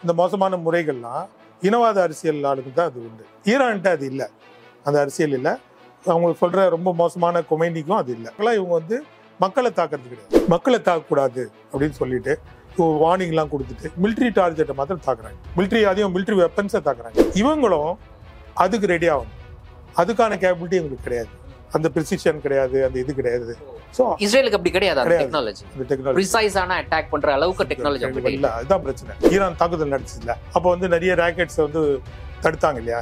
இந்த மோசமான முறைகள்லாம் இனவாத அரசியல் ஆளுக்கு தான் அது உண்டு ஈரான்ட்டு அது இல்லை அந்த அரசியல் இல்லை அவங்க சொல்ற ரொம்ப மோசமான கொமைனிக்கும் அது இல்லை அதெல்லாம் இவங்க வந்து மக்களை தாக்குறது கிடையாது மக்களை தாக்கக்கூடாது அப்படின்னு சொல்லிட்டு வார்னிங்லாம் கொடுத்துட்டு மிலிட்ரி டார்கெட்டை மாத்திரம் தாக்குறாங்க மிலிட்ரி அதையும் மிலிட்ரி வெப்பன்ஸை தாக்குறாங்க இவங்களும் அதுக்கு ரெடி ஆகணும் அதுக்கான கேபிலிட்டி எங்களுக்கு கிடையாது அந்த ப்ரிசிஷன் கிடையாது அந்த இது கிடையாது ஸோ இஸ்ரேலுக்கு அப்படி கிடையாது அந்த கிடையாது. டெக்னாலஜி இந்த டெக்னாலஜி ப்ரிசைஸான அட்டாக் பண்ற அளவுக்கு டெக்னாலஜி அவங்க இல்ல அதுதான் பிரச்சனை ஈரான் தாக்குதல் நடந்துச்சுல அப்போ வந்து நிறைய ராக்கெட்ஸ் வந்து தடுத்தாங்க இல்லையா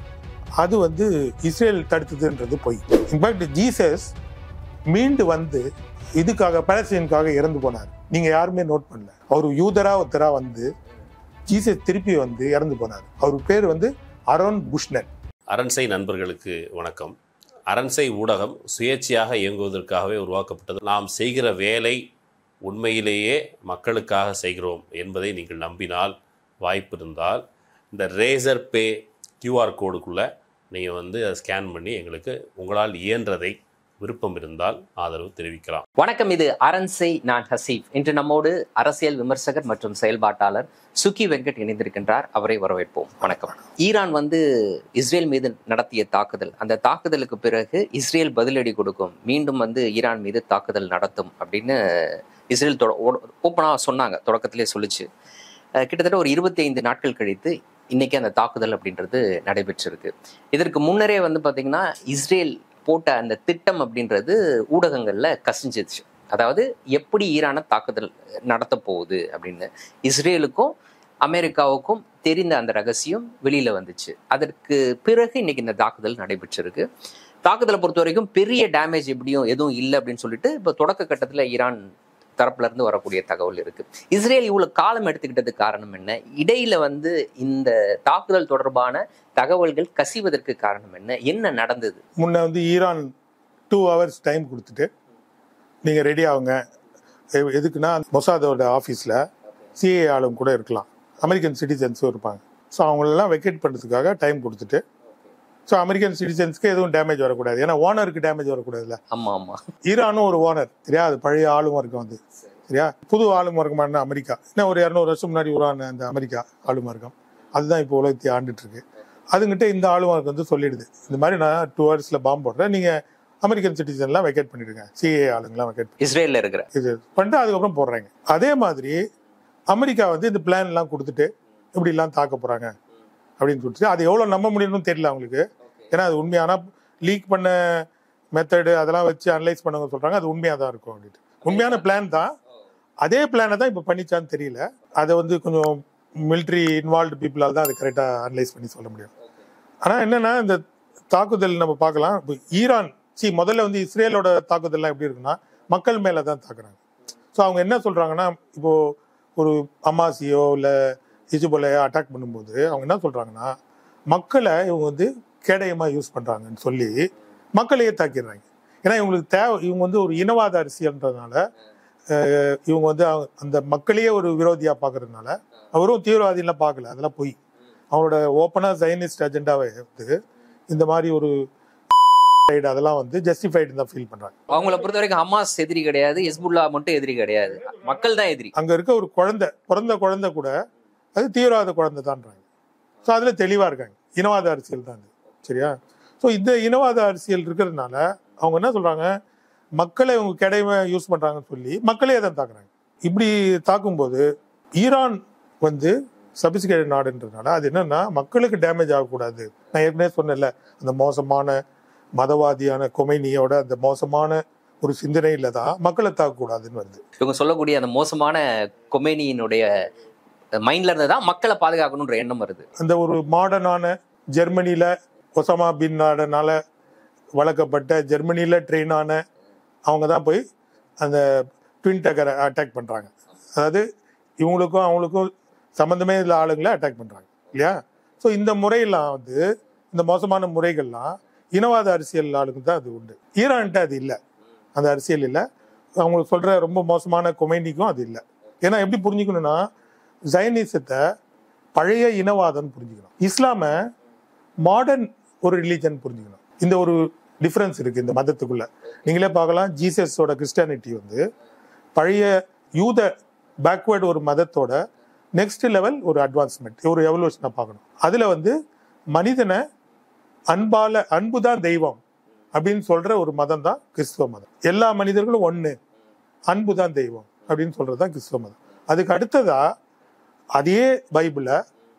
அது வந்து இஸ்ரேல் தடுத்ததுன்றது பொய் இன்ஃபேக்ட் ஜீசஸ் மீண்டு வந்து இதுக்காக பலஸ்தீனுக்காக இறந்து போனார் நீங்க யாருமே நோட் பண்ணல அவர் யூதரா ஒருத்தரா வந்து ஜீசஸ் திருப்பி வந்து இறந்து போனார் அவர் பேர் வந்து அரோன் புஷ்னர் அரண்சை நண்பர்களுக்கு வணக்கம் அரண்சை ஊடகம் சுயேட்சையாக இயங்குவதற்காகவே உருவாக்கப்பட்டது நாம் செய்கிற வேலை உண்மையிலேயே மக்களுக்காக செய்கிறோம் என்பதை நீங்கள் நம்பினால் வாய்ப்பு இருந்தால் இந்த ரேசர் பே கியூஆர் கோடுக்குள்ளே நீங்கள் வந்து அதை ஸ்கேன் பண்ணி எங்களுக்கு உங்களால் இயன்றதை விருப்பம் இருந்தால் ஆதரவு தெரிவிக்கலாம் வணக்கம் இது அரண்சை நான் ஹசீப் இன்று நம்மோடு அரசியல் விமர்சகர் மற்றும் செயல்பாட்டாளர் சுக்கி வெங்கட் இணைந்திருக்கின்றார் அவரை வரவேற்போம் வணக்கம் ஈரான் வந்து இஸ்ரேல் மீது நடத்திய தாக்குதல் அந்த தாக்குதலுக்கு பிறகு இஸ்ரேல் பதிலடி கொடுக்கும் மீண்டும் வந்து ஈரான் மீது தாக்குதல் நடத்தும் அப்படின்னு இஸ்ரேல் ஓப்பனாக சொன்னாங்க தொடக்கத்திலே சொல்லிச்சு அஹ் கிட்டத்தட்ட ஒரு இருபத்தி ஐந்து நாட்கள் கழித்து இன்னைக்கு அந்த தாக்குதல் அப்படின்றது நடைபெற்றிருக்கு இதற்கு முன்னரே வந்து பார்த்தீங்கன்னா இஸ்ரேல் போட்ட அந்த திட்டம் அப்படின்றது ஊடகங்கள்ல கசிஞ்சிச்சு அதாவது எப்படி ஈரானை தாக்குதல் நடத்த போகுது அப்படின்னு இஸ்ரேலுக்கும் அமெரிக்காவுக்கும் தெரிந்த அந்த ரகசியம் வெளியில வந்துச்சு அதற்கு பிறகு இன்னைக்கு இந்த தாக்குதல் நடைபெற்றிருக்கு தாக்குதலை பொறுத்த வரைக்கும் பெரிய டேமேஜ் எப்படியும் எதுவும் இல்லை அப்படின்னு சொல்லிட்டு இப்போ தொடக்க கட்டத்துல ஈரான் தரப்புல இருந்து வரக்கூடிய தகவல் இருக்கு இஸ்ரேல் இவ்வளவு காலம் எடுத்துக்கிட்டதுக்கு காரணம் என்ன இடையில வந்து இந்த தாக்குதல் தொடர்பான தகவல்கள் கசிவதற்கு காரணம் என்ன என்ன நடந்தது முன்ன வந்து ஈரான் டூ ஹவர்ஸ் டைம் கொடுத்துட்டு நீங்கள் ரெடி ஆகுங்க எ- எதுக்குன்னா மொசாதோட ஆஃபீஸில் சிஏ ஆளும் கூட இருக்கலாம் அமெரிக்கன் சிட்டிசன்ஸும் இருப்பாங்க ஸோ அவங்களெல்லாம் வெக்கேட் பண்ணுறதுக்காக டைம் கொடுத்துட்டு ஸோ அமெரிக்கன் சிட்டிசன்ஸ்க்கு எதுவும் டேமேஜ் வரக்கூடாது ஏன்னா ஓனருக்கு டேமேஜ் வரக்கூடாதுல்ல ஆமா ஆமா ஈரானும் ஒரு ஓனர் சரியா அது பழைய ஆளும் வர்க்கம் வந்து சரியா புது ஆளும் வர்க்கமான அமெரிக்கா இன்னும் ஒரு இரநூறு வருஷம் முன்னாடி உருவான அந்த அமெரிக்கா ஆளும் வர்க்கம் அதுதான் இப்போ உலகத்தை ஆண்டுட்டு இருக்கு அதுங்கிட்ட இந்த ஆளும் வர்க்கம் வந்து சொல்லிடுது இந்த மாதிரி நான் டூ ஹவர்ஸில் பாம்பு போடுறேன் நீங்கள் அமெரிக்கன் சிட்டிசன்லாம் வெக்கேட் பண்ணிடுங்க சிஏ ஆளுங்கலாம் வெக்கேட் இஸ்ரேல்ல இருக்கிற இது பண்ணிட்டு அதுக்கப்புறம் போடுறாங்க அதே மாதிரி அமெரிக்கா வந்து இந்த பிளான் எல்லாம் கொடுத்துட்டு இப்படிலாம் தாக்க போறாங்க அப்படின்னு சொல்லிட்டு அது எவ்வளவு நம்ப முடியும்னு தெரியல அவங்களுக்கு ஏன்னா அது உண்மையான லீக் பண்ண மெத்தடு அதெல்லாம் வச்சு அனலைஸ் பண்ணவங்க சொல்றாங்க அது உண்மையா தான் இருக்கும் அப்படின்ட்டு உண்மையான பிளான் தான் அதே பிளானை தான் இப்போ பண்ணிச்சான்னு தெரியல அதை வந்து கொஞ்சம் மிலிட்ரி இன்வால்வ்டு பீப்புளால் தான் அது கரெக்டாக அனலைஸ் பண்ணி சொல்ல முடியும் ஆனால் என்னன்னா இந்த தாக்குதல் நம்ம பார்க்கலாம் இப்போ ஈரான் சி முதல்ல வந்து இஸ்ரேலோட தாக்குதல்லாம் எப்படி இருக்குன்னா மக்கள் மேலே தான் தாக்குறாங்க ஸோ அவங்க என்ன சொல்றாங்கன்னா இப்போ ஒரு அமாசியோ இல்லை இஜுபோலையோ அட்டாக் பண்ணும்போது அவங்க என்ன சொல்றாங்கன்னா மக்களை இவங்க வந்து கேடயமாக யூஸ் பண்றாங்கன்னு சொல்லி மக்களையே தாக்கிடுறாங்க ஏன்னா இவங்களுக்கு தேவை இவங்க வந்து ஒரு இனவாத அரசியல்ன்றதுனால அஹ், இவங்க வந்து அவங்க- அந்த மக்களையே ஒரு விரோதியா பார்க்கறதுனால அவரும் தீவிரவாதிலாம் பார்க்கல அதெல்லாம் பொய் அவங்களோட ஓப்பனாக ஜைனிஸ்ட் அஜெண்டாவை வந்து இந்த மாதிரி ஒரு side அதெல்லாம் வந்து ஜஸ்டிஃபைடு தான் ஃபீல் பண்றாங்க அவங்கள பொறுத்த வரைக்கும் ஹமாஸ் எதிரி கிடையாது ஹெஸ்புல்லா மட்டும் எதிரி கிடையாது மக்கள் தான் எதிரி அங்க இருக்க ஒரு குழந்தை பிறந்த குழந்தை கூட அது தீவிரவாத குழந்தை தான்றாங்க ஸோ அதுல தெளிவா இருக்காங்க இனவாத அரசியல் தான் அது சரியா ஸோ இந்த இனவாத அரசியல் இருக்கிறதுனால அவங்க என்ன சொல்றாங்க மக்களை இவங்க கிடைமை யூஸ் பண்றாங்கன்னு சொல்லி மக்களே தான் தாக்குறாங்க இப்படி தாக்கும்போது ஈரான் வந்து சபிசிகேட் நாடுன்றதுனால அது என்னன்னா மக்களுக்கு டேமேஜ் ஆகக்கூடாது நான் ஏற்கனவே சொன்னேன்ல அந்த மோசமான மதவாதியான கொமைனியோட அந்த மோசமான ஒரு சிந்தனையில தான் மக்களை தாக்கக்கூடாதுன்னு வருது இவங்க சொல்லக்கூடிய அந்த மோசமான கொமேனியினுடைய மைண்ட்ல இருந்து தான் மக்களை பாதுகாக்கணுன்ற எண்ணம் வருது அந்த ஒரு மாடர்னான ஜெர்மனியில ஒசாமா பின் லாடனால வளர்க்கப்பட்ட ஜெர்மனியில ட்ரெயின் ஆன அவங்க தான் போய் அந்த ட்வின் டக்கரை அட்டாக் பண்றாங்க அதாவது இவங்களுக்கும் அவங்களுக்கும் சம்மந்தமே இல்லை ஆளுங்களை அட்டாக் பண்றாங்க இல்லையா ஸோ இந்த முறையெல்லாம் வந்து இந்த மோசமான முறைகள்லாம் இனவாத அரசியல் ஆளுக்கு தான் அது உண்டு ஈரான்ட்ட அது இல்லை அந்த அரசியல் இல்லை அவங்களுக்கு சொல்ற ரொம்ப மோசமான கொமைனிக்கும் அது இல்லை ஏன்னா எப்படி புரிஞ்சுக்கணும்னா ஜைனிசத்தை பழைய இனவாதம் புரிஞ்சுக்கணும் இஸ்லாம மாடர்ன் ஒரு ரிலீஜன் புரிஞ்சுக்கணும் இந்த ஒரு டிஃபரன்ஸ் இருக்கு இந்த மதத்துக்குள்ள நீங்களே பார்க்கலாம் ஜீசஸோட கிறிஸ்டியானிட்டி வந்து பழைய யூத பேக்வேர்டு ஒரு மதத்தோட நெக்ஸ்ட் லெவல் ஒரு அட்வான்ஸ்மெண்ட் ஒரு எவல்யூஷனை பார்க்கணும் அதுல வந்து மனிதனை அன்பால அன்பு தான் தெய்வம் அப்படின்னு சொல்ற ஒரு மதம் தான் கிறிஸ்துவ மதம் எல்லா மனிதர்களும் ஒண்ணு அன்பு தான் தெய்வம் அப்படின்னு சொல்றது தான் கிறிஸ்துவ மதம் அதுக்கு அடுத்ததா அதே பைபிளை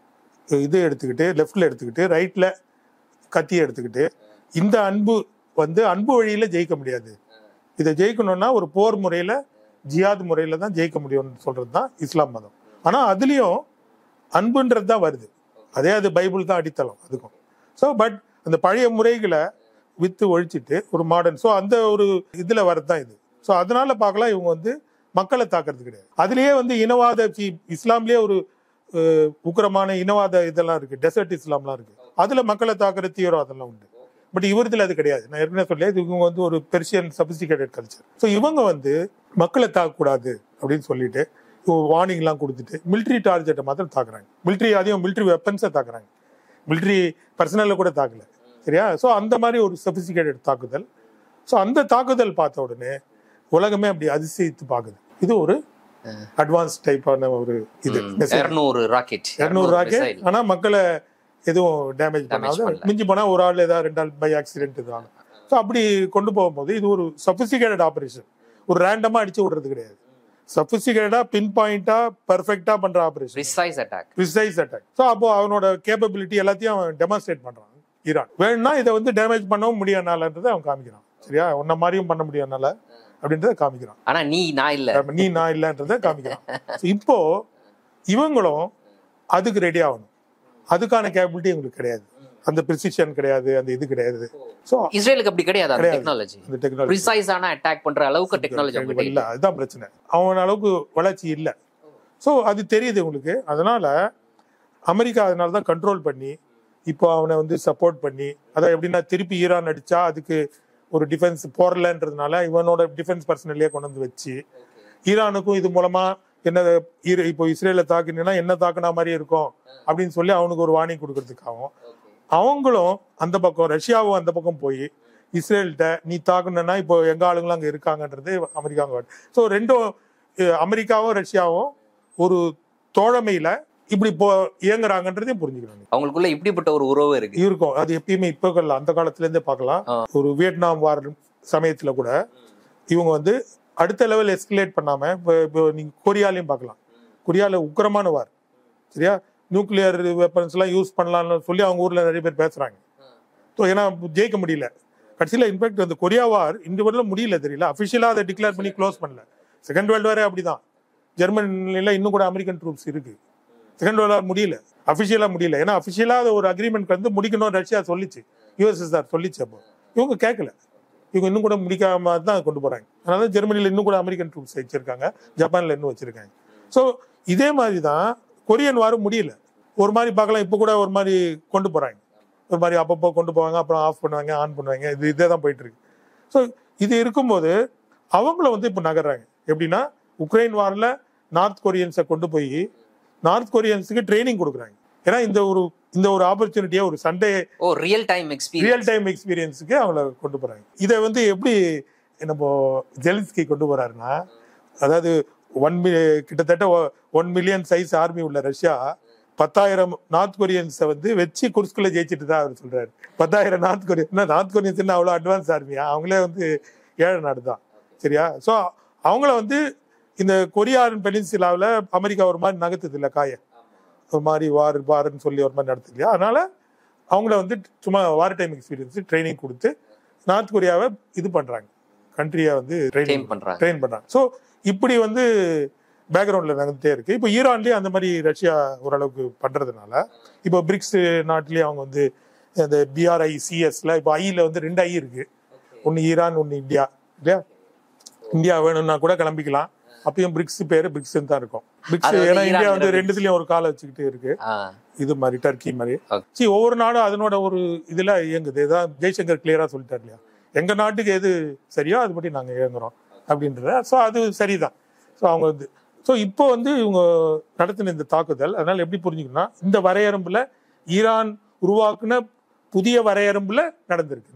இது எடுத்துக்கிட்டு லெஃப்ட்ல எடுத்துக்கிட்டு ரைட்ல கத்தியை எடுத்துக்கிட்டு இந்த அன்பு வந்து அன்பு வழியில ஜெயிக்க முடியாது இதை ஜெயிக்கணும்னா ஒரு போர் முறையில ஜியாத் முறையில தான் ஜெயிக்க முடியும்னு சொல்றது தான் இஸ்லாம் மதம் ஆனா அதுலயும் அன்புன்றது தான் வருது அதே அது பைபிள் தான் அடித்தளம் அதுக்கும் ஸோ பட் அந்த பழைய முறைகளை வித்து ஒழிச்சிட்டு ஒரு மாடர்ன் ஸோ அந்த ஒரு இதுல வரது தான் இது ஸோ அதனால பார்க்கலாம் இவங்க வந்து மக்களை தாக்குறது கிடையாது அதுலயே வந்து இனவாத சி- இஸ்லாம்லயே ஒரு அஹ், உக்கிரமான இனவாத இதெல்லாம் இருக்கு டெசர்ட் இஸ்லாம்லாம் இருக்கு அதுல மக்களை தாக்குற தீவிரவாதம்லாம் உண்டு பட் இவரதுல அது கிடையாது நான் ஏற்கனவே சொல்ல இவங்க வந்து ஒரு பெர்சியன் சபிஸ்டிகேட்டட் கல்ச்சர் ஸோ இவங்க வந்து மக்களை தாக்கக்கூடாது அப்படின்னு சொல்லிட்டு வார்னிங்லாம் கொடுத்துட்டு மிலிட்ரி டார்கெட்டை மாத்திரம் தாக்குறாங்க மிலிட்ரி அதையும் மிலிட்ரி வெப்பன்ஸை தாக்குறாங்க மிலிட்ரி பர்சனலில் கூட தாக்கல சரியா ஸோ அந்த மாதிரி ஒரு சபிஸ்டிகேட்டட் தாக்குதல் ஸோ அந்த தாக்குதல் பார்த்த உடனே உலகமே அப்படி அதிசயித்து பார்க்குது இது ஒரு அட்வான்ஸ் டைப்பான ஒரு இது missile. இருநூறு ராக்கெட் இரநூறு ராக்கெட் ஆனா மக்களை எதுவும் டேமேஜ் பண்ணாத பண்ணல. மிஞ்சி போனா ஒரு ஆள் ஏதாவது ரெண்டு ஆள் பை ஆக்சிடென்ட் இதுவாங்க ஸோ அப்படி கொண்டு போகும்போது இது ஒரு சஃபிசிகேட்டட் ஆபரேஷன் ஒரு ரேண்டமா அடிச்சு விடுறது கிடையாது சஃபிசிகேட்டடா பின் பாயிண்டா பெர்ஃபெக்டா பண்ற operation precise attack precise attack so அப்போ அவனோட கேப்பபிலிட்டி எல்லாத்தையும் அவன் டெமான்ஸ்ட்ரேட் பண்றான் ஈரான் வேணும்னா இதை வந்து டேமேஜ் பண்ணவும் முடியாதனாலன்றதை அவன் காமிக்கிறான் சரியா உன்ன மாதிரியும் பண்ண முடியாதனால அப்படின்றத காமிக்கிறான் ஆனா நீ நான் இல்ல நம்ம நீ நான் இல்லைன்றத காமிக்கிறான் So இப்போ இவங்களும் அதுக்கு ரெடி ஆகணும் அதுக்கான கேபிலிட்டி எங்களுக்கு கிடையாது அந்த ப்ரிசிஷன் கிடையாது அந்த இது கிடையாது ஸோ இஸ்ரேலுக்கு அப்படி கிடையாது அந்த கிடையாது. டெக்னாலஜி அந்த டெக்னாலஜி ப்ரிசைஸான அட்டாக் பண்ற அளவுக்கு டெக்னாலஜி அவங்க இல்ல அதுதான் பிரச்சனை அவன் அளவுக்கு வளர்ச்சி இல்லை ஸோ அது தெரியுது உங்களுக்கு அதனால அமெரிக்கா அதனால தான் கண்ட்ரோல் பண்ணி இப்போ அவனை வந்து சப்போர்ட் பண்ணி அதான் எப்படின்னா திருப்பி ஈரான் அடிச்சா அதுக்கு ஒரு டிஃபென்ஸ் போறலன்றதுனால இவனோட டிஃபென்ஸ் பர்சனல்லே கொண்டு வந்து வச்சு ஈரானுக்கும் இது மூலமா என்ன ஈர- இப்போ இஸ்ரேலை தாக்குனீங்கன்னா என்ன தாக்குனா மாதிரி இருக்கும் அப்படின்னு சொல்லி அவனுக்கு ஒரு வார்னிங் கொடுக்கறதுக்காகவும் அவங்களும் அந்த பக்கம் ரஷ்யாவும் அந்த பக்கம் போய் இஸ்ரேல்கிட்ட நீ தாக்குனா இப்போ எங்க ஆளுங்களும் அங்க இருக்காங்கன்றது அமெரிக்கா ஸோ ரெண்டும் அஹ், அமெரிக்காவும் ரஷ்யாவும் ஒரு தோழமையில இப்படி போ இயங்குறாங்கன்றதையும் புரிஞ்சுக்கிறாங்க அவங்களுக்குள்ள இப்படிப்பட்ட ஒரு உறவு இருக்கு இருக்கும் அது எப்பயுமே இப்போ இல்ல, அந்த காலத்துல இருந்தே பார்க்கலாம் ஆ. ஒரு வியட்நாம் வார் சமயத்துல கூட இவங்க வந்து அடுத்த லெவல் எஸ்கலேட் பண்ணாம இப்போ இப்போ நீங்க கொரியாலையும் பார்க்கலாம் கொரியால உக்கிரமான வார் சரியா நியூக்ளியர் வெப்பன்ஸ் எல்லாம் யூஸ் பண்ணலாம்னு சொல்லி அவங்க ஊர்ல நிறைய பேர் பேசுறாங்க ஸோ ஏன்னா ஜெயிக்க முடியல கடைசியில் இன்ஃபேக்ட் அந்த கொரியா வார் இந்த வரல முடியல தெரியல அஃபிஷியலாக அதை டிக்ளேர் பண்ணி க்ளோஸ் பண்ணல செகண்ட் வேர்ல்டு வாரே அப்படிதான் ஜெர்மனில இன்னும் கூட அமெரிக்கன் ட்ரூப்ஸ் இருக்கு செகண்ட் வேர்ல்டு வார் முடியல அஃபிஷியலாக முடியல ஏன்னா அஃபிஷியலாக ஒரு அக்ரிமெண்ட் வந்து முடிக்கணும் ரஷ்யா சொல்லிச்சு யூஎஸ்எஸ்ஆர் சொல்லிச்சு அப்போ இவங்க கேட்கல இவங்க இன்னும் கூட முடிக்காம தான் கொண்டு போறாங்க அதனால ஜெர்மனியில் இன்னும் கூட அமெரிக்கன் ட்ரூப்ஸ் வச்சிருக்காங்க ஜப்பான்ல இன்னும் வச்சிருக்காங்க ஸோ இதே மாதிரி தான் கொரியன் வாரம் முடியல ஒரு மாதிரி பார்க்கலாம் இப்போ கூட ஒரு மாதிரி கொண்டு போறாங்க ஒரு மாதிரி அப்பப்போ கொண்டு போவாங்க அப்புறம் ஆஃப் பண்ணுவாங்க ஆன் பண்ணுவாங்க இது இதே தான் போயிட்டு இருக்கு ஸோ இது இருக்கும்போது அவங்கள வந்து இப்போ நகர்றாங்க எப்படின்னா உக்ரைன் வாரில் நார்த் கொரியன்ஸை கொண்டு போய் நார்த் கொரியன்ஸுக்கு ட்ரைனிங் கொடுக்குறாங்க ஏன்னா இந்த ஒரு இந்த ஒரு ஆப்பர்ச்சுனிட்டியை ஒரு Sunday oh real time experience real time எக்ஸ்பீரியன்ஸுக்கு அவங்கள கொண்டு போறாங்க இதை வந்து எப்படி நம்ம ஜெலின்ஸ்கி கொண்டு போறாருன்னா அதாவது ஒன் கிட்டத்தட்ட ஒன் மில்லியன் சைஸ் ஆர்மி உள்ள ரஷ்யா பத்தாயிரம் நார்த் கொரியன்ஸை வந்து வச்சு குர்ஸ்குள்ள ஜெயிச்சிட்டு தான் அவர் சொல்றாரு பத்தாயிரம் நார்த் கொரியன் நார்த் கொரியன்ஸ் என்ன அவ்வளோ அட்வான்ஸ் ஆர்மியா அவங்களே வந்து ஏழை நாடு தான் சரியா ஸோ அவங்கள வந்து இந்த கொரியான் பெனின்சுலாவில் அமெரிக்கா ஒரு மாதிரி நகர்த்துது இல்லை காய ஒரு மாதிரி வார் வாருன்னு சொல்லி ஒரு மாதிரி நடத்துது இல்லையா அதனால அவங்கள வந்து சும்மா வார் டைம் எக்ஸ்பீரியன்ஸ் ட்ரைனிங் கொடுத்து நார்த் கொரியாவை இது பண்றாங்க கண்ட்ரியை வந்து ட்ரைனிங் ட்ரெயின் பண்றாங்க ட்ரெயின் பண்றாங்க ஸோ இப்படி வந்து பேக்ரவுண்ட்ல நடந்துட்டே இருக்கு இப்போ ஈரான்லயும் அந்த மாதிரி ரஷ்யா ஓரளவுக்கு பண்றதுனால இப்போ பிரிக்ஸ் நாட்டிலேயே அவங்க வந்து இந்த பிஆர்ஐ சிஎஸ்ல இப்போ ஐல வந்து ரெண்டு ஐ இருக்கு ஒன்னு ஈரான் ஒன்னு இந்தியா இல்லையா இந்தியா வேணும்னா கூட கிளம்பிக்கலாம் அப்பயும் பிரிக்ஸ் பேரு பிரிக்ஸ் தான் இருக்கும் பிரிக்ஸ் அது வந்து ஏன்னா இந்தியா ஈரான் வந்து பிரிக்ஸ். ரெண்டுத்துலயும் ஒரு காலை வச்சுக்கிட்டு இருக்கு ஆ, இது மாதிரி டர்க்கி மாதிரி Okay. சரி ஒவ்வொரு நாடும் அதனோட ஒரு இதுல இயங்குது இதான் ஜெய்சங்கர் கிளியரா சொல்லிட்டார் இல்லையா எங்க நாட்டுக்கு எது சரியோ அது படி நாங்க இயங்குறோம் அப்படின்றத ஸோ அது சரிதான் ஸோ அவங்க வந்து ஸோ இப்போ வந்து இவங்க நடத்தின இந்த தாக்குதல் அதனால எப்படி புரிஞ்சுக்கணும்னா இந்த வரையறும்புல ஈரான் உருவாக்குன புதிய வரையறும்புல நடந்திருக்கு இந்த வாரம்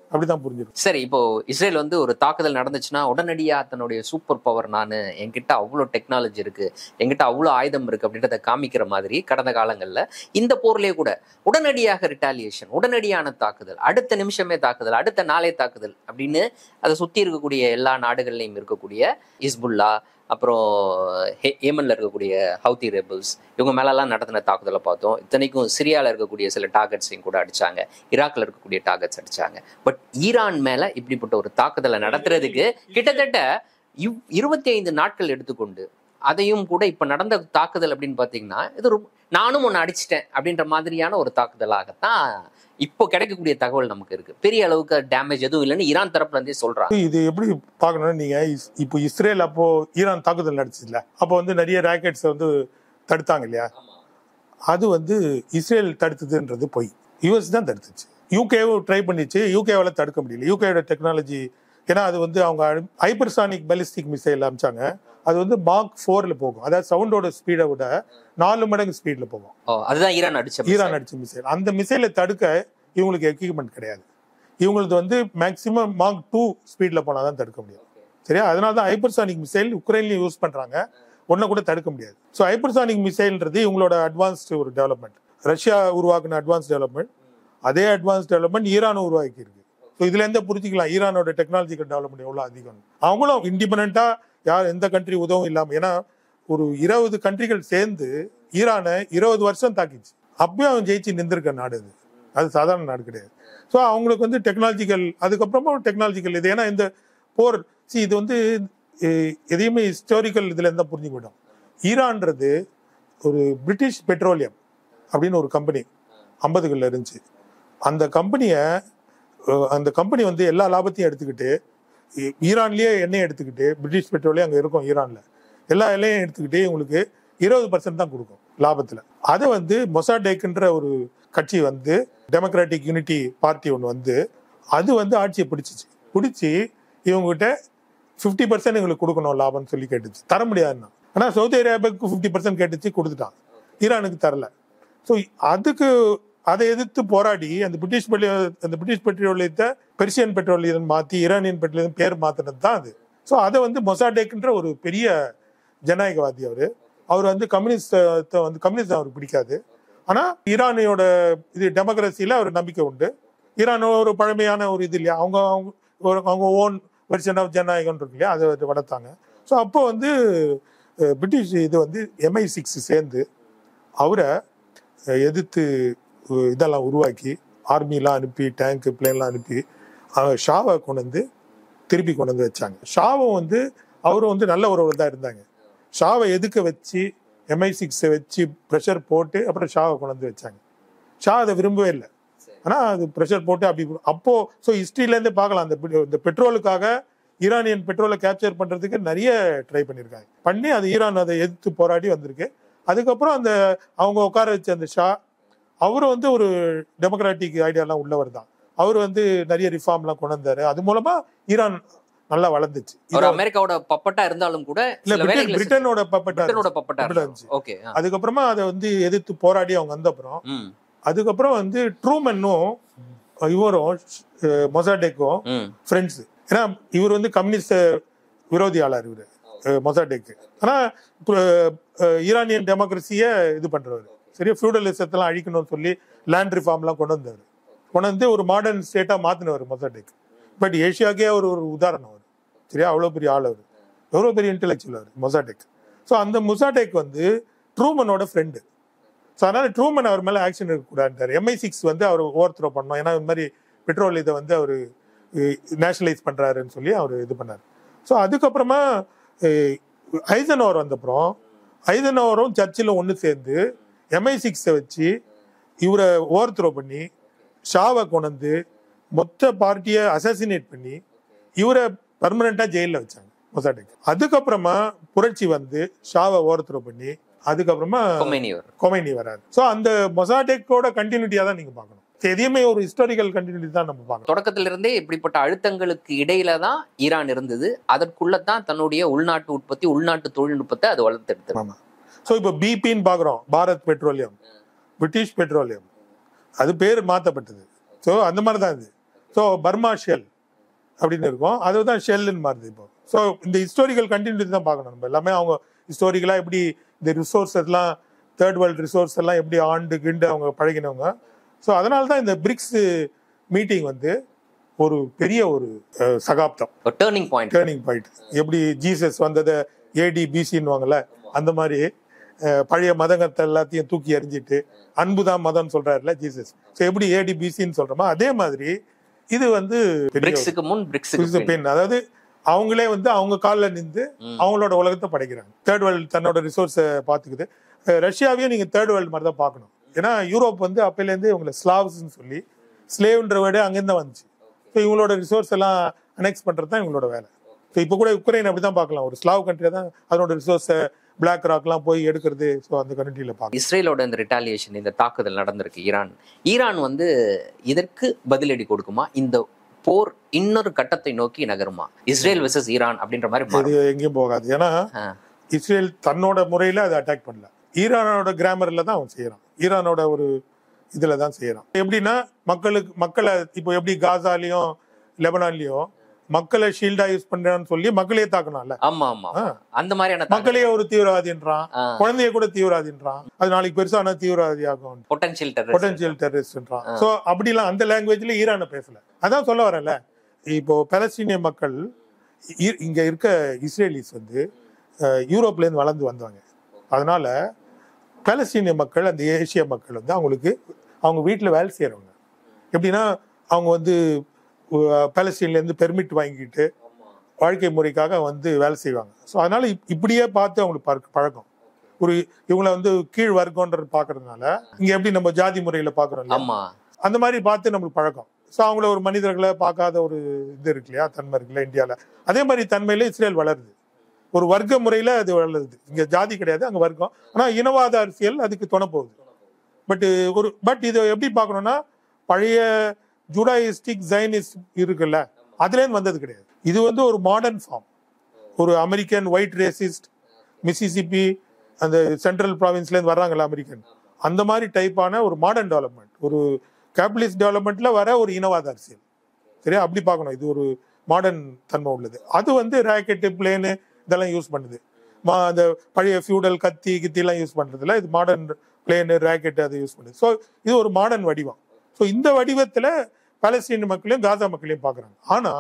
அப்படிதான் புரிஞ்சிடும் சரி இப்போ இஸ்ரேல் வந்து ஒரு தாக்குதல் நடந்துச்சுன்னா உடனடியா தன்னுடைய சூப்பர் பவர் நான் என்கிட்ட அவ்வளோ டெக்னாலஜி இருக்கு என்கிட்ட அவ்வளோ ஆயுதம் இருக்கு அப்படின்றத காமிக்கிற மாதிரி கடந்த காலங்கள்ல இந்த போர்லயே கூட உடனடியாக ரிட்டாலியேஷன் உடனடியான தாக்குதல் அடுத்த நிமிஷமே தாக்குதல் அடுத்த நாளே தாக்குதல் அப்படின்னு அதை சுத்தி இருக்கக்கூடிய எல்லா நாடுகள்லையும் இருக்கக்கூடிய இஸ்புல்லா அப்புறம் ஹே- ஏமன்ல இருக்கக்கூடிய ஹவுதி ரெபிள்ஸ் இவங்க மேலெல்லாம் நடத்தின தாக்குதலை பார்த்தோம் இத்தனைக்கும் சிரியால இருக்கக்கூடிய சில டார்கெட்ஸையும் கூட அடிச்சாங்க ஈராக்ல இருக்கக்கூடிய டார்கெட்ஸ் அடிச்சாங்க பட் ஈரான் மேல இப்படிப்பட்ட ஒரு தாக்குதலை நடத்துறதுக்கு கிட்டத்தட்ட இவ் இருபத்தி ஐந்து நாட்கள் எடுத்துக்கொண்டு அதையும் கூட இப்ப நடந்த தாக்குதல் அப்படின்னு பாத்தீங்கன்னா இது ரொம்ப- நானும் ஒன்னு அடிச்சிட்டேன் அப்படின்ற மாதிரியான ஒரு தாக்குதலாகத்தான் இப்போ கிடைக்கக்கூடிய தகவல் நமக்கு இருக்கு பெரிய அளவுக்கு டேமேஜ் எதுவும் இல்லைன்னு ஈரான் தரப்புல இருந்தே சொல்றாங்க இது எப்படி பார்க்கணும்னா நீங்க இஸ்- இப்போ இஸ்ரேல் அப்போ ஈரான் தாக்குதல் நடந்துச்சுல அப்போ வந்து நிறைய ராக்கெட்ஸ் வந்து தடுத்தாங்க இல்லையா அது வந்து இஸ்ரேல் தடுத்ததுன்றது பொய் யூஎஸ் தான் தடுத்துச்சு யூகேவும் ட்ரை பண்ணிச்சு யூகேவால தடுக்க முடியல யூகேவோட டெக்னாலஜி ஏன்னா அது வந்து அவங்க ஹைப்பர்சானிக் பெலிஸ்டிக் மிசைல் அமிச்சாங்க அது வந்து மார்க் ஃபோர்ல போகும் அதாவது சவுண்டோட ஸ்பீடை விட நாலு மடங்கு ஸ்பீட்ல போகும் ஓ, அதுதான் ஈரான் அடிச்ச ஈரான் அடிச்ச மிசைல் அந்த மிசைலை தடுக்க இவங்களுக்கு எக்யூப்மெண்ட் கிடையாது இவங்களுக்கு வந்து மேக்சிமம் மார்க் டூ ஸ்பீட்ல போனால் தான் தடுக்க முடியும் சரியா அதனால தான் ஹைப்பர்சானிக் மிசைல் உக்ரைன்லயும் யூஸ் பண்றாங்க ஒன்றை கூட தடுக்க முடியாது ஸோ ஹைப்பர்சானிக் மிசைல்ன்றது இவங்களோட அட்வான்ஸ்டு ஒரு டெவலப்மெண்ட் ரஷ்யா உருவாக்குன அட்வான்ஸ் டெவலப்மெண்ட் அதே அட்வான்ஸ் டெவலப்மெண்ட் ஈரானும் உருவாக்கி இருக்கு ஸோ இதுல இருந்தே புரிஞ்சுக்கலாம் ஈரானோட டெக்னாலஜிக்கல் டெவலப்மெண்ட் எவ்வளோ அதிகம் அவங்களும் இண்டிபெண்டா யார் எந்த கண்ட்ரி உதவும் இல்லாம ஏன்னா ஒரு இருபது கண்ட்ரிகள் சேர்ந்து ஈரானை இருபது வருஷம் தாக்கிச்சு அப்பயும் அவன் ஜெயிச்சு நின்றுருக்க நாடு அது அது சாதாரண நாடு கிடையாது ஸோ அவங்களுக்கு வந்து டெக்னாலஜிக்கல் அதுக்கப்புறமா டெக்னாலஜிக்கல் இது ஏன்னா இந்த போர் சி இது வந்து எ- எதையுமே ஹிஸ்டாரிக்கல் இதுல இருந்தா புரிஞ்சுக்கிட்டோம் ஈரான்றது ஒரு பிரிட்டிஷ் பெட்ரோலியம் அப்படின்னு ஒரு கம்பெனி ஐம்பதுகளில் இருந்துச்சு அந்த கம்பெனியை அந்த கம்பெனி வந்து எல்லா லாபத்தையும் எடுத்துக்கிட்டு ஈ- ஈரான்லயே எண்ணெய் எடுத்துக்கிட்டு பிரிட்டிஷ் பெட்ரோலே அங்கே இருக்கும் ஈரான்ல எல்லா எண்ணெயும் எடுத்துக்கிட்டு உங்களுக்கு இருபது பர்சன்ட் தான் கொடுக்கும் லாபத்தில் அதை வந்து மொசாடேக்குன்ற ஒரு கட்சி வந்து டெமோக்ராட்டிக் யூனிட்டி பார்ட்டி ஒன்று வந்து அது வந்து ஆட்சியை பிடிச்சிச்சு பிடிச்சி இவங்ககிட்ட ஃபிஃப்டி பர்சன்ட் எங்களுக்கு கொடுக்கணும் லாபம்னு சொல்லி கேட்டுச்சு தர முடியாதுன்னா ஆனால் சவுதி அரேபியாவுக்கு ஃபிஃப்டி பர்சன்ட் கேட்டுச்சு கொடுத்துட்டான் ஈரானுக்கு தரல ஸோ அதுக்கு அதை எதிர்த்து போராடி அந்த பிரிட்டிஷ் பெட்ரோ அந்த பிரிட்டிஷ் பெட்ரோலியத்தை பெர்சியன் பெட்ரோலியம் மாற்றி ஈரானியன் பெட்ரோலியம் பேர் மாற்றினது தான் அது ஸோ அதை வந்து மொசாடேக்ன்ற ஒரு பெரிய ஜனநாயகவாதி அவர் அவர் வந்து கம்யூனிஸ்டத்தை வந்து கம்யூனிஸ்ட் அவருக்கு பிடிக்காது ஆனால் ஈரானியோட இது டெமோக்ரஸியில் அவர் நம்பிக்கை உண்டு ஈரான் ஒரு பழமையான ஒரு இது இல்லையா அவங்க அவங்க ஒரு- அவங்க ஓன் வெர்ஷன் ஆஃப் ஜனநாயகம் இருக்கு இல்லையா அதை வந்து வளர்த்தாங்க ஸோ அப்போ வந்து அஹ், பிரிட்டிஷ் இது வந்து எம்ஐ சிக்ஸ் சேர்ந்து அவரை அஹ், எதிர்த்து அஹ், இதெல்லாம் உருவாக்கி ஆர்மிலாம் அனுப்பி டேங்க் பிளேன்லாம் அனுப்பி அஹ், ஷாவை கொண்டு வந்து திருப்பி கொண்டு வந்து வச்சாங்க ஷாவும் வந்து அவரும் வந்து நல்ல ஒரு தான் இருந்தாங்க ஷாவை எதுக்க வச்சு எம்ஐ சிக்ஸை வச்சு ப்ரெஷர் போட்டு அப்புறம் ஷாவை கொண்டு வந்து வச்சாங்க ஷா அதை விரும்பவே இல்லை ஆனால் அது ப்ரெஷர் போட்டு அப்படி அப்போ ஸோ ஹிஸ்ட்ரியிலேருந்தே பார்க்கலாம் அந்த பெ- இந்த பெட்ரோலுக்காக ஈரானியன் பெட்ரோலை கேப்சர் பண்ணுறதுக்கு நிறைய ட்ரை பண்ணியிருக்காங்க பண்ணி அது ஈரான் அதை எதிர்த்து போராடி வந்திருக்கு அதுக்கப்புறம் அந்த அவங்க உட்கார வச்ச அந்த ஷா அவரும் வந்து ஒரு டெமோக்ராட்டிக் ஐடியாலாம் உள்ளவர் தான் அவர் வந்து நிறைய ரிஃபார்ம்லாம் கொண்டு வந்தாரு அது மூலமா ஈரான் நல்லா வளர்ந்துச்சு ஒரு அமெரிக்காவோட பப்பட்டா இருந்தாலும் கூட இல்ல சில பிரிட்டன் வேலைகளை செஞ்சு- பிரிட்டனோட பப்பட்டா பிரிட்டனோட இருந்துச்சு. பப்பட்டா பப்பட்டா இருந்துச்சு. ஓகே அதுக்கப்புறமா அதை வந்து எதிர்த்து போராடி அவங்க வந்த அப்புறம் ம் அதுக்கப்புறம் வந்து ட்ரூமன்னும் இவரும் அஹ், மொசாடெக்கும் ம் ஃப்ரெண்ட்ஸ் ஏன்னா இவர் வந்து கம்யூனிஸ்ட் விரோதியாளர் இவர் மொசாடெக்கு ஆனா இப்போ, அஹ், ஈரானியன் டெமோக்ரஸியை இது பண்றவர் சரியா ஃபியூடலிசத்தெல்லாம் அழிக்கணும்னு சொல்லி லேண்ட் ரிஃபார்ம்லாம் கொண்டு வந்தார் கொண்டு வந்து ஒரு மாடர்ன் ஸ்டேட்டா மாத்தினவர் மொசாடெக் பட் ஏஷியாக்கே அவர் ஒரு உதாரணம் அவர் சரியா அவ்வளோ பெரிய ஆள் அவர் எவ்வளோ பெரிய இன்டெலெக்சுவல் அவர் மொசாடெக் ஸோ அந்த மொசாடெக் வந்து ட்ரூமனோட ஃப்ரெண்டு ஸோ அதனால ட்ரூமன் அவர் மேலே ஆக்ஷன் எடுக்கக்கூடாதுன்றார் எம்ஐ சிக்ஸ் வந்து அவர் ஓவர் த்ரோ பண்ணோம் ஏன்னா இந்த மாதிரி பெட்ரோல் இதை வந்து அவர் நேஷனலைஸ் பண்றாருன்னு சொல்லி அவர் இது பண்ணார் ஸோ அதுக்கப்புறமா ஐசனோவர் வந்தப்புறம் ஐசனோவரும் சர்ச்சிலும் ஒன்று சேர்ந்து எம்ஐ சிக்ஸை வச்சு இவரை ஓவர் த்ரோ பண்ணி ஷாவை கொண்டு வந்து மொத்த பார்ட்டியை அசாசினேட் பண்ணி இவரை பர்மனண்டா ஜெயிலில் வச்சாங்க மொசாடெக் அதுக்கப்புறமா புரட்சி வந்து ஷாவை ஓவர் த்ரோ பண்ணி அதுக்கப்புறமா கொமேனி வரும் கொமைனி வராது ஸோ அந்த மொசாடெக்கோட கண்டினியூட்டியா தான் நீங்க பார்க்கணும் So, எதையுமே ஒரு ஹிஸ்டாரிக்கல் கண்டினியூட்டி தான் நம்ம பார்க்கணும் தொடக்கத்துல இருந்தே இப்படிப்பட்ட அழுத்தங்களுக்கு இடையில தான் ஈரான் இருந்தது அதற்குள்ள தான் தன்னுடைய உள்நாட்டு உற்பத்தி உள்நாட்டு தொழில்நுட்பத்தை அது வளர்த்தெடுத்தது ஆமா ஸோ இப்போ பிபின்னு பார்க்குறோம் பாரத் பெட்ரோலியம் பிரிட்டிஷ் பெட்ரோலியம் அது பேர் மாற்றப்பட்டது ஸோ அந்த மாதிரி தான் இது ஸோ பர்மா ஷெல் அப்படின்னு இருக்கும் அதுதான் ஷெல்லுன்னு மாறுது இப்போ ஸோ இந்த ஹிஸ்டாரிக்கல் கண்டினியூட்டி தான் பார்க்கணும் நம்ம எல்லாமே அவங்க ஹிஸ்டாரிக்கலாக எப்படி இந்த ரிசோர்ஸ் எல்லாம் தேர்ட் வேர்ல்டு ரிசோர்ஸ் எல்லாம் எப்படி ஆண்டு கிண்டு அவங்க பழகினவங்க ஸோ அதனால தான் இந்த பிரிக்ஸ் மீட்டிங் வந்து ஒரு பெரிய ஒரு அஹ், சகாப்தம் ஒரு டேர்னிங் பாயிண்ட் டேர்னிங் பாயிண்ட் எப்படி ஜீசஸ் வந்ததை ஏடி பிசின்னுவாங்கல்ல அந்த மாதிரி அஹ், பழைய மதங்கத்தை எல்லாத்தையும் தூக்கி எறிஞ்சிட்டு அன்பு தான் மதம்னு சொல்றாருல ஜீசஸ் ஸோ எப்படி ஏடி பிசின்னு சொல்றோமோ அதே மாதிரி இது வந்து பெரிய பிரிக்ஸுக்கு முன் பிரிக்ஸுக்கு ஒரு பெண் அதாவது அவங்களே வந்து அவங்க காலில் நின்று ம். அவங்களோட உலகத்தை படைக்கிறாங்க தேர்ட் வேர்ல்டு தன்னோட ரிசோர்ஸை பார்த்துக்குது அஹ், ரஷ்யாவையும் நீங்க தேர்ட் வேர்ல்டு மாதிரி தான் பார்க்கணும் ஏன்னா யூரோப் வந்து அப்பையிலேருந்து இவங்களை ஸ்லாவ்ஸ்ன்னு சொல்லி ஸ்லேவ்ன்ற வேர்டு அங்கேருந்து தான் வந்துச்சு ஸோ இவங்களோட ரிசோர்ஸ் எல்லாம் அனெக்ஸ் பண்றது தான் இவங்களோட வேலை ஸோ இப்போ கூட உக்ரைன் அப்படி தான் பார்க்கலாம் ஒரு ஸ்லாவ் கண்ட்ரியை தான் அதனோட ரிசோர்ஸை பிளாக் ராக்லாம் போய் எடுக்கிறது ஸோ அந்த கண்ட்ரியில் பார்க்கலாம் இஸ்ரேலோட இந்த ரிட்டாலியேஷன் இந்த தாக்குதல் நடந்திருக்கு ஈரான் ஈரான் வந்து இதற்கு பதிலடி கொடுக்குமா இந்த போர் இன்னொரு கட்டத்தை நோக்கி நகருமா இஸ்ரேல் வெர்சஸ் ஈரான் அப்படின்ற மாதிரி இது மாறும். எங்கேயும் போகாது ஏன்னா ஆ. இஸ்ரேல் தன்னோட முறையில் அதை அட்டாக் பண்ணல ஈரானோட கிராமரில் தான் அவன் செய்யறான் ஈரானோட ஒரு இதுல தான் செய்யறான் எப்படின்னா மக்களுக்கு மக்களை இப்போ எப்படி காசாலையும் லெபனான்லயும் மக்களை ஷீல்டா யூஸ் பண்றான்னு சொல்லி மக்களையே தாக்கணும்ல ஆமா ஆமா ஆ. அந்த மாதிரியான தாக்குதல். மக்களையே ஒரு தீவிரவாதின்றான் ஆ. குழந்தைய கூட தீவிரவாதின்றான் அது நாளைக்கு பெருசான தீவிரவாதி ஆகும் பொட்டன்ஷியல் டெரரிஸ்ட் பொட்டன்சியல் டெரரிஸ்ட்ன்றான் ஸோ அப்படிலாம் அந்த லாங்குவேஜ்ல ஈரானை பேசல அதான் சொல்ல வரேன்ல இப்போ பலஸ்தீனிய மக்கள் இ- இங்க இருக்க இஸ்ரேலிஸ் வந்து அஹ், யூரோப்ல இருந்து வளர்ந்து வந்தாங்க அதனால பலஸ்தீனிய மக்கள் அந்த ஏசிய மக்கள் வந்து அவங்களுக்கு அவங்க வீட்டில் வேலை செய்கிறவங்க எப்படின்னா அவங்க வந்து அஹ், பலஸ்தீன்ல இருந்து பெர்மிட் வாங்கிட்டு வாழ்க்கை முறைக்காக வந்து வேலை செய்வாங்க ஸோ அதனால இப்- இப்படியே பார்த்து அவங்களுக்கு பழக்க- பழக்கம் ஒரு இவங்களை வந்து கீழ் வர்க்கம்ன்றது பார்க்கறதுனால இங்க எப்படி நம்ம ஜாதி முறையில பார்க்கறோம் இல்லையா? ஆமா அந்த மாதிரி பார்த்து நம்மளுக்கு பழக்கம் ஸோ அவங்கள ஒரு மனிதர்களை பார்க்காத ஒரு இது இருக்கு இல்லையா தன்மை இருக்குல்ல இந்தியாவில் அதே மாதிரி தன்மையில இஸ்ரேல் வளருது ஒரு வர்க்க முறையில அது வளருது இங்க ஜாதி கிடையாது அங்க வர்க்கம் ஆனா இனவாத அரசியல் அதுக்கு துணை போகுது பட் ஒரு பட் இதை எப்படி பார்க்கணும்னா பழைய ஜூடாயிஸ்டிக் ஜைனிஸ்ட் இருக்குல்ல அதுலேருந்து வந்தது கிடையாது இது வந்து ஒரு மாடர்ன் ஃபார்ம் ஒரு அமெரிக்கன் ஒயிட் ரேசிஸ்ட் மிசிசிபி அந்த சென்ட்ரல் ப்ராவின்ஸ்லேருந்து வர்றாங்கல்ல அமெரிக்கன் அந்த மாதிரி டைப்பான ஒரு மாடர்ன் டெவலப்மெண்ட் ஒரு கேபிட்டலிஸ்ட் டெவலப்மெண்ட்ல வர ஒரு இனவாத அரசியல் சரியா அப்படி பார்க்கணும் இது ஒரு மாடர்ன் தன்மை உள்ளது அது வந்து ராக்கெட்டு பிளேனு இதெல்லாம் யூஸ் பண்ணுது மா அந்த பழைய ஃபியூடல் கத்தி கித்திலாம் யூஸ் பண்றதுல இது மாடர்ன் பிளேனு ராக்கெட் அதை யூஸ் பண்ணுது ஸோ இது ஒரு மாடர்ன் வடிவம் ஸோ இந்த வடிவத்துல பாலஸ்தீன மக்களையும் காசா மக்களையும் பார்க்குறாங்க ஆனா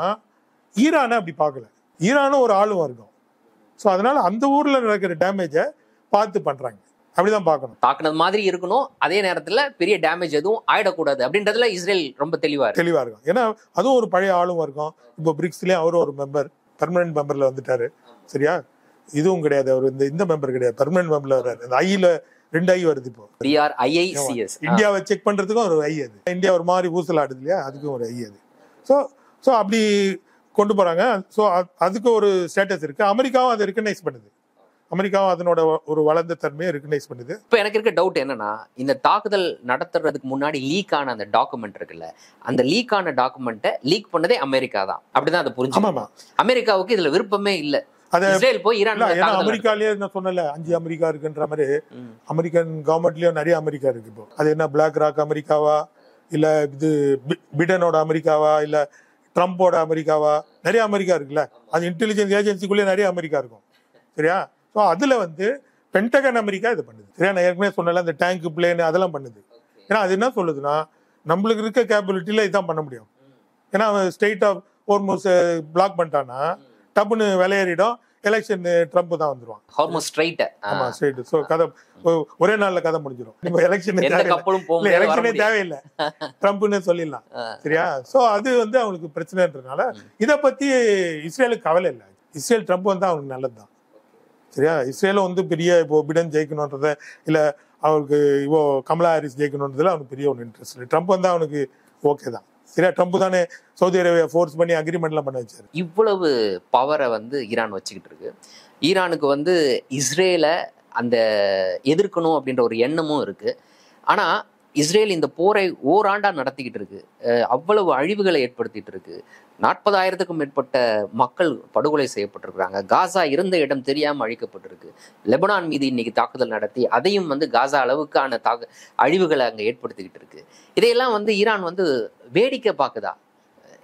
ஈரானை அப்படி பார்க்கல ஈரானும் ஒரு ஆளும் வர்க்கம் ஸோ அதனால அந்த ஊர்ல நடக்கிற டேமேஜை பார்த்து பண்றாங்க அப்படிதான் பார்க்கணும் தாக்குனது மாதிரி இருக்கணும் அதே நேரத்துல பெரிய டேமேஜ் எதுவும் ஆயிடக்கூடாது அப்படின்றதுல இஸ்ரேல் ரொம்ப தெளிவா இருக்கு தெளிவா இருக்கும் ஏன்னா அதுவும் ஒரு பழைய ஆளும் இருக்கும் இப்போ பிரிக்ஸ்லயே அவரும் ஒரு மெம்பர் பெர்மனன்ட் மெம்பர்ல வந்துட்டாரு சரியா இதுவும் கிடையாது அவர் இந்த இந்த மெம்பர் கிடையாது பெர்மனன்ட் மெம்பர்ல வர்றாரு இந்த ஐல ரெண்டு ஐ வருது இப்போ பிஆர் ஐஐசிஎஸ் இந்தியாவை செக் பண்றதுக்கும் ஒரு ஐ அது இந்தியா ஒரு மாதிரி ஊசல் ஆடுது இல்லையா அதுக்கும் ஒரு ஐ அது ஸோ ஸோ அப்படி கொண்டு போறாங்க ஸோ அதுக்கு ஒரு ஸ்டேட்டஸ் இருக்கு அமெரிக்காவும் அதை ரெக்கனைஸ் பண்ணுது அமெரிக்காவும் அதனோட ஒரு வளர்ந்த தன்மையை ரெக்கனைஸ் பண்ணுது இப்போ எனக்கு இருக்க டவுட் என்னன்னா இந்த தாக்குதல் நடத்துறதுக்கு முன்னாடி லீக் ஆன அந்த டாக்குமெண்ட் இருக்குல்ல அந்த லீக் ஆன டாக்குமெண்ட்டை லீக் பண்ணதே அமெரிக்கா தான் அப்படிதான் அதை புரிஞ்சு ஆமாமா அமெரிக்காவுக்கு இதுல விருப்பமே இல்ல அதை இஸ்ரேல் போய் ஈரான் இல்ல மேல ஏன்னா தாக்குதல் அமெரிக்காலயே நான் சொன்னல அஞ்சு அமெரிக்கா இருக்குன்ற மாதிரி நடத்து- ம். அமெரிக்கன் கவர்மெண்ட்லயும் நிறைய அமெரிக்கா இருக்கு இப்போ அது என்ன பிளாக் ராக் அமெரிக்காவா இல்ல இது பி- பிடனோட அமெரிக்காவா இல்ல ட்ரம்போட அமெரிக்காவா நிறைய அமெரிக்கா இருக்குல்ல அது இன்டெலிஜென்ஸ் ஏஜென்சிக்குள்ளே நிறைய அமெரிக்கா இருக்கும் சரியா ஸோ அதுல வந்து பென்டகன் அமெரிக்கா இது பண்ணுது சரியா நான் ஏற்கனவே சொன்னல அந்த டேங்க் பிளேன் அதெல்லாம் பண்ணுது ஏன்னா அது என்ன சொல்லுதுன்னா நம்மளுக்கு இருக்க கேப்பபிலிட்டியில இதான் பண்ண முடியும் ஏன்னா அவன் ஸ்டேட் ஆஃப் ஹோர்மோஸ் பிளாக் பண்ணிட்டான்னா டப்புன்னு விளையாடிடும் எலெக்ஷன் ட்ரம்ப் தான் வந்துருவான் ஹார்மோஸ் ஸ்ட்ரைட் ஆமா ஸ்ட்ரெயிட் சோ கதை ஒ- ஒரே நாள்ல கதை முடிஞ்சிடும் இப்போ எலெக்ஷன் எந்த கப்பலும் போக இல்ல முடியாது, வர எலெக்ஷனே முடியாது. தேவையில்லை ட்ரம்ப்னு சொல்லிடலாம் ஆ. சரியா சோ அது வந்து அவங்களுக்கு பிரச்சனைன்றதுனால இத பத்தி இஸ்ரேலுக்கு கவலை இல்லை இஸ்ரேல் ட்ரம்ப் வந்து அவங்களுக்கு நல்லதுதான் சரியா இஸ்ரேலும் வந்து பெரிய இப்போ பிடன் ஜெயிக்கணுன்றத இல்ல அவருக்கு இவோ கமலா ஹாரிஸ் ஜெயிக்கணுன்றதுல அவனுக்கு பெரிய ஒன்று இன்ட்ரெஸ்ட் இல்லை ட்ரம்ப் வந்து அவனுக்கு ஓகே தான் சரியா ட்ரம்ப் தானே சவுதி அரேபியா ஃபோர்ஸ் பண்ணி அக்ரிமெண்ட்லாம் பண்ண வச்சாரு இவ்வளவு பவரை வந்து ஈரான் வச்சுக்கிட்டு இருக்கு ஈரானுக்கு வந்து இஸ்ரேலை அந்த எதிர்க்கணும் அப்படின்ற ஒரு எண்ணமும் இருக்கு ஆனா இஸ்ரேல் இந்த போரை ஓராண்டா நடத்திக்கிட்டு இருக்கு அஹ் அவ்வளவு அழிவுகளை ஏற்படுத்திட்டு இருக்கு நாற்பதாயிரத்துக்கும் மேற்பட்ட மக்கள் படுகொலை செய்யப்பட்டிருக்கிறாங்க காசா இருந்த இடம் தெரியாம அழிக்கப்பட்டிருக்கு லெபனான் மீது இன்னைக்கு தாக்குதல் நடத்தி அதையும் வந்து காசா அளவுக்கான தாக்கு அழிவுகளை அங்க ஏற்படுத்திக்கிட்டு இருக்கு இதையெல்லாம் வந்து ஈரான் வந்து வேடிக்கை பார்க்குதா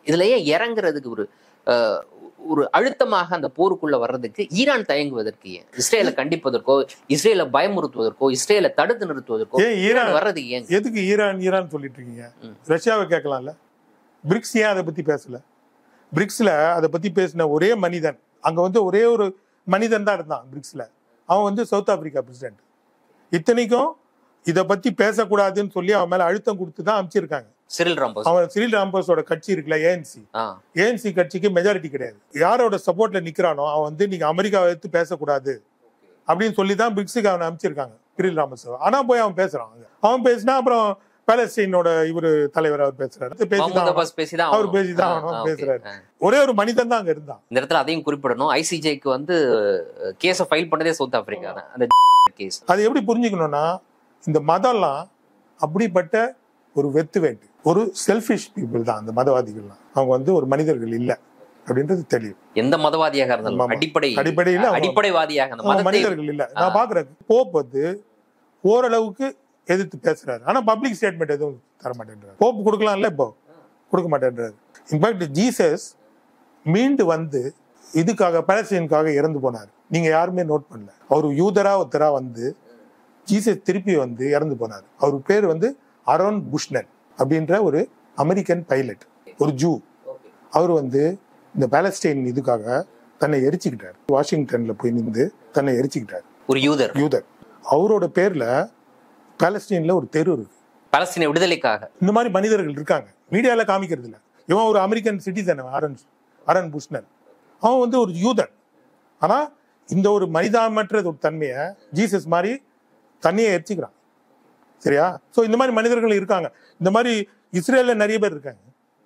இதுலயே இறங்குறதுக்கு ஒரு அஹ், ஒரு அழுத்தமாக அந்த போருக்குள்ள வர்றதுக்கு ஈரான் தயங்குவதற்கு ஏன் இஸ்ரேலை கண்டிப்பதற்கோ இஸ்ரேலை பயமுறுத்துவதற்கோ இஸ்ரேலை தடுத்து நிறுத்துவதற்கோ ஏன் ஈரான் வர்றது ஏன் எதுக்கு ஈரான் ஈரான் சொல்லிட்டு இருக்கீங்க ம். ரஷ்யாவை கேட்கலாம்ல பிரிக்ஸ் ஏன் அதை பத்தி பேசல பிரிக்ஸ்ல அதை பத்தி பேசின ஒரே மனிதன் அங்க வந்து ஒரே ஒரு மனிதன் தான் இருந்தான் பிரிக்ஸ்ல அவன் வந்து சவுத் ஆப்பிரிக்கா பிரசிடென்ட் இத்தனைக்கும் இதை பத்தி பேசக்கூடாதுன்னு சொல்லி அவன் மேல அழுத்தம் கொடுத்து தான் அமைச்சிருக்காங்க சிறில் ராம்போஸ் அவன் சிறில் ராம்போஸோட கட்சி இருக்குல்ல ஏஎன்சி ஆ ஏஎன்சி கட்சிக்கு மெஜாரிட்டி கிடையாது யாரோட சப்போர்ட்ல நிக்கிறானோ அவன் வந்து நீங்க அமெரிக்காவை எடுத்து பேசக்கூடாது அப்படின்னு சொல்லி தான் பிரிக்ஸுக்கு அவனை அமைச்சிருக்காங்க பிரில் ராமஸ்வாமி ஆனா போய் அவன் பேசுறான் அங்க. அவன் பேசினா அப்புறம் பாலஸ்தீனோட இவரு தலைவர் அவர் பேசுறாரு அது மஹமூத் பேசிதான் அப்பாஸ் பேசிதான் அவர் ஆகணும். பேசிதான் ஆ, ஆகணும், ஆ, okay. பேசுறாரு. ஆ. ஒரே ஒரு மனிதன் தான் அங்க இருந்தான் இந்த இடத்துல அதையும் குறிப்பிடணும் ஐசிஜேக்கு வந்து கேஸ ஃபைல் பண்ணதே சவுத் ஆப்பிரிக்கா தான் அந்த கேஸ் அது எப்படி புரிஞ்சுக்கணும்னா இந்த மதம்லாம் அப்படிப்பட்ட ஒரு வெத்து வேட்டு ஒரு செல்ஃபிஷ் பீப்புள் தான் அந்த மதவாதிகள்லாம் அவங்க வந்து ஒரு மனிதர்கள் இல்ல அப்படின்றது தெரியும் எந்த மதவாதியாக இருந்தாலும் ஆமா. அடிப்படை அடிப்படையில அவங்க- அடிப்படைவாதியாக அந்த அவங்க மதத்தை மனிதர்கள் இல்ல நான் பாக்குறேன் போப் வந்து ஓரளவுக்கு எதிர்த்து பேசுறாரு ஆனா பப்ளிக் ஸ்டேட்மெண்ட் எதுவும் தர மாட்டேன்றாரு போப் கொடுக்கலாம்ல இப்போ கொடுக்க மாட்டேன்றாரு இன்ஃபேக்ட் ஜீசஸ் மீண்டு வந்து இதுக்காக பலஸ்தீனுக்காக இறந்து போனார் நீங்க யாருமே நோட் பண்ணல அவர் யூதரா ஒருத்தரா வந்து ஜீசஸ் திருப்பி வந்து இறந்து போனார் அவர் பேர் வந்து அரோன் புஷ்னல் அப்படின்ற ஒரு அமெரிக்கன் பைலட் ஒரு ஜூ அவர் வந்து இந்த பாலஸ்டைன் இதுக்காக தன்னை எரிச்சுக்கிட்டார் வாஷிங்டன்ல போய் நின்று தன்னை எரிச்சுக்கிட்டார் ஒரு யூதர் யூதர் அவரோட பேர்ல பாலஸ்தீன்ல ஒரு தெரு இருக்கு பலஸ்தீன விடுதலைக்காக இந்த மாதிரி மனிதர்கள் இருக்காங்க மீடியால காமிக்கிறது இல்ல இவன் ஒரு அமெரிக்கன் சிட்டிசன் அரன் அரன் புஷ்னர் அவன் வந்து ஒரு யூதன் ஆனா இந்த ஒரு மனிதாமற்ற ஒரு தன்மையை ஜீசஸ் மாதிரி தண்ணியை எரிச்சுக்கிறான் சரியா சோ இந்த மாதிரி மனிதர்கள் இருக்காங்க இந்த மாதிரி இஸ்ரேல்ல நிறைய பேர் இருக்காங்க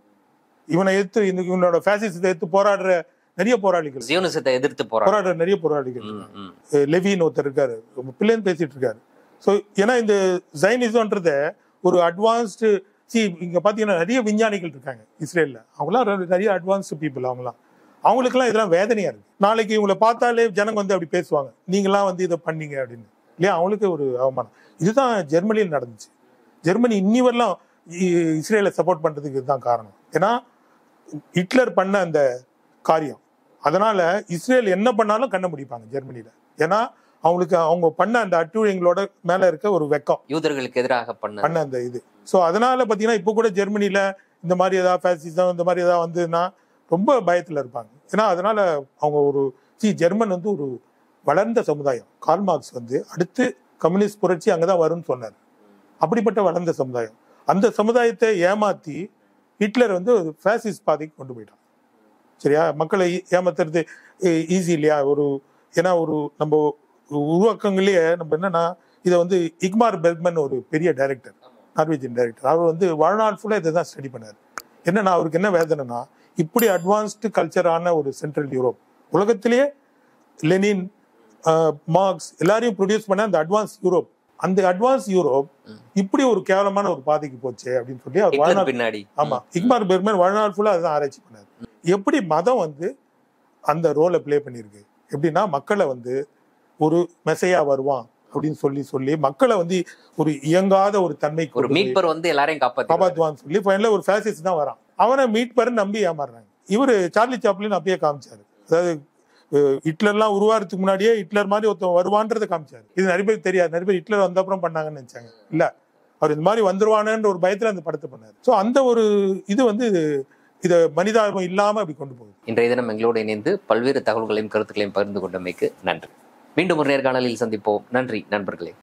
இவனை எதிர்த்து இந்த- இவனோட ஃபேசிசத்தை எதிர்த்து போராடுற நிறைய போராளிகள் ஜியோனிசத்தை எதிர்த்து போராட்டம் போராடுற நிறைய போராளிகள் ம், ம். லெவின்னு ஒருத்தர் இருக்காரு ரொம்ப பிள்ளைன்னு பேசிட்டு இருக்காரு ஸோ ஏன்னா இந்த ஜைனிசம்ன்றத ஒரு அட்வான்ஸ்டு சி இங்க பாத்தீங்கன்னா நிறைய விஞ்ஞானிகள் இருக்காங்க இஸ்ரேல்ல அவங்களாம் ரெ- நிறைய அட்வான்ஸ்டு பீப்புள் அவங்களாம் அவங்களுக்குலாம் இதெல்லாம் வேதனையா இருக்கு நாளைக்கு இவங்களை பார்த்தாலே ஜனங்க வந்து அப்படி பேசுவாங்க நீங்களாம் வந்து இதை பண்ணீங்க அப்படின்னு இல்லையா அவங்களுக்கு ஒரு அவமானம் இதுதான் ஜெர்மனியில் நடந்துச்சு ஜெர்மனி இன்னி வரலாம் இ- இஸ்ரேலை சப்போர்ட் பண்றதுக்கு இதுதான் காரணம் ஏன்னா ஹிட்லர் பண்ண அந்த காரியம் அதனால இஸ்ரேல் என்ன பண்ணாலும் கண்ண முடிப்பாங்க ஜெர்மனியில ஏன்னா அவங்களுக்கு அவங்க பண்ண அந்த அட்டுழியங்களோட மேல இருக்க ஒரு வெக்கம் யூதர்களுக்கு எதிராக பண்ண பண்ண அந்த இது ஸோ அதனால பாத்தீங்கன்னா இப்போ கூட ஜெர்மனில இந்த மாதிரி ஏதாவது ஃபேசிசம் இந்த மாதிரி ஏதாவது வந்ததுன்னா ரொம்ப பயத்துல இருப்பாங்க ஏன்னா அதனால அவங்க ஒரு சி ஜெர்மன் வந்து ஒரு வளர்ந்த சமுதாயம் கார்ல் மார்க்ஸ் வந்து அடுத்து கம்யூனிஸ்ட் புரட்சி அங்கதான் வரும்னு சொன்னார் அப்படிப்பட்ட வளர்ந்த சமுதாயம் அந்த சமுதாயத்தை ஏமாத்தி ஹிட்லர் வந்து ஒரு ஃபேசிஸ்ட் பாதைக்கு கொண்டு போயிட்டான் சரியா மக்களை ஏ- ஏமாத்துறது ஈஸி இல்லையா ஒரு ஏன்னா ஒரு நம்ம உருவாக்கங்களையே நம்ம என்னன்னா இதை வந்து இக்மார் பெர்க்மன் ஒரு பெரிய டைரக்டர் நார்வேஜியன் டைரக்டர் அவர் வந்து வாழ்நாள் ஃபுல்லாக இதை தான் ஸ்டடி பண்ணார் என்னன்னா அவருக்கு என்ன வேதனைனா இப்படி அட்வான்ஸ்டு கல்ச்சரான ஒரு சென்ட்ரல் யூரோப் உலகத்திலேயே லெனின் ஆஹ், மார்க்ஸ் எல்லாரையும் ப்ரொடியூஸ் பண்ண அந்த அட்வான்ஸ் யூரோப் அந்த அட்வான்ஸ் யூரோப் இப்படி ஒரு கேவலமான ஒரு பாதைக்கு போச்சே அப்படின்னு சொல்லி அவர் ஹிட்லர் வாழ்நாள் பின்னாடி ஆமா இக்மார் பெர்மன் வாழ்நாள் ஃபுல்லா அதுதான் ஆராய்ச்சி பண்ணாரு எப்படி மதம் வந்து அந்த ரோலை ப்ளே பண்ணியிருக்கு எப்படின்னா மக்களை வந்து ஒரு மெசையா வருவான் அப்படின்னு சொல்லி சொல்லி மக்களை வந்து ஒரு இயங்காத ஒரு தன்மைக்கு ஒரு கொண்டு போய் மீட்பர் வந்து எல்லாரையும் காப்பாத்தி காப்பாத்துவான்னு சொல்லி ஃபைனல ஒரு ஃபேசிஸ்ட் தான் வரான் அவனை மீட் பண்ணி நம்பி ஏமாறுறாங்க இவரு சார்லி சாப்ளின் அப்பயே காமிச்சாரு அதாவது அஹ், ஹிட்லர்லாம் உருவாகிறதுக்கு முன்னாடியே ஹிட்லர் மாதிரி ஒருத்தன் வருவான்றதை காமிச்சாரு இது நிறைய பேருக்கு தெரியாது நிறைய பேர் ஹிட்லர் வந்த அப்புறம் பண்ணாங்கன்னு நினைச்சாங்க இல்ல அவர் இந்த மாதிரி வந்துருவானன்ற ஒரு பயத்துல அந்த படத்தை பண்ணாரு ஸோ அந்த ஒரு இது வந்து இதை மனிதாபம் இல்லாம அப்படி கொண்டு போகுது இன்றைய தினம் எங்களோடு இணைந்து பல்வேறு தகவல்களையும் கருத்துக்களையும் பகிர்ந்து கொண்டமைக்கு நன்றி மீண்டும் ஒரு நேர்காணலில் சந்திப்போம் நன்றி நண்பர்களே